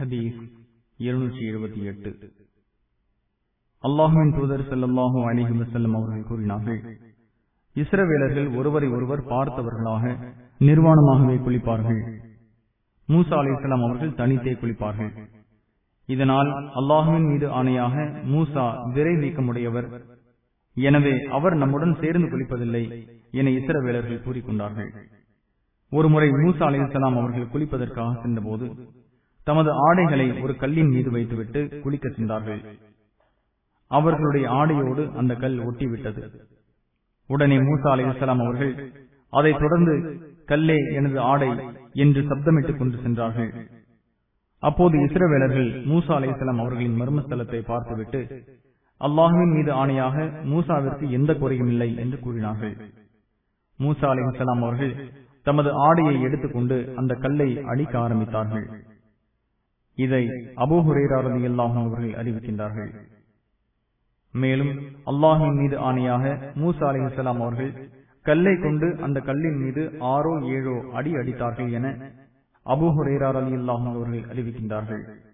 ஹதீஸ் இருநூற்றி எழுபத்தி எட்டு அல்லாஹுவின் தூதர் செல்லல்லாஹு அலிஹி வசல்லம் அவர்கள் கூறினார்கள் இஸ்ரவேலர்கள் ஒருவரை ஒருவர் பார்த்தவர்களாக நிர்வாணமாகவே குளிப்பார்கள் மூசா அலி இஸ்லாம் அவர்கள் தனித்தே குளிப்பார்கள் இதனால் அல்லாஹுவின் மீது ஆணையாக மூசா விரை நீக்கமுடையவர் எனவே அவர் நம்முடன் சேர்ந்து குளிப்பதில்லை என இஸ்ரவேலர்கள் கூறிக்கொண்டார்கள் ஒருமுறை மூசா அலி இஸ்லாம் அவர்கள் குளிப்பதற்காக சென்றபோது தமது ஆடைகளை ஒரு கல்லின் மீது வைத்துவிட்டு குளிக்க சென்றார்கள் அவர்களுடைய ஆடையோடு அந்த கல் ஒட்டிவிட்டது உடனே மூசா அலி இஸ்லாம் அவர்கள் அதைத் தொடர்ந்து கல்லே எனது ஆடை என்று சப்தமிட்டுக் கொண்டு சென்றார்கள் அப்போது இஸ்ரவேலர்கள் மூசா அலி இஸ்லாம் அவர்களின் மர்மஸ்தலத்தை பார்த்துவிட்டு அல்லாஹுவின் மீது ஆணையாக மூசாவிற்கு எந்த குறையும் இல்லை என்று கூறினார்கள் மூசா அலி இஸ்லாம் அவர்கள் தமது ஆடையை எடுத்துக்கொண்டு அந்த கல்லை அடிக்க ஆரம்பித்தார்கள் இதை அபூஹுரேரதி அல்லாஹும் அவர்கள் அறிவிக்கின்றார்கள் மேலும் அல்லாஹின் மீது ஆணையாக மூசா அலி இஸ்லாம் அவர்கள் கல்லை கொண்டு அந்த கல்லின் மீது ஆறோ ஏழோ அடி அடித்தார்கள் என அபூஹுரேரா அலி அல்லாஹும் அவர்கள் அறிவிக்கின்றார்கள்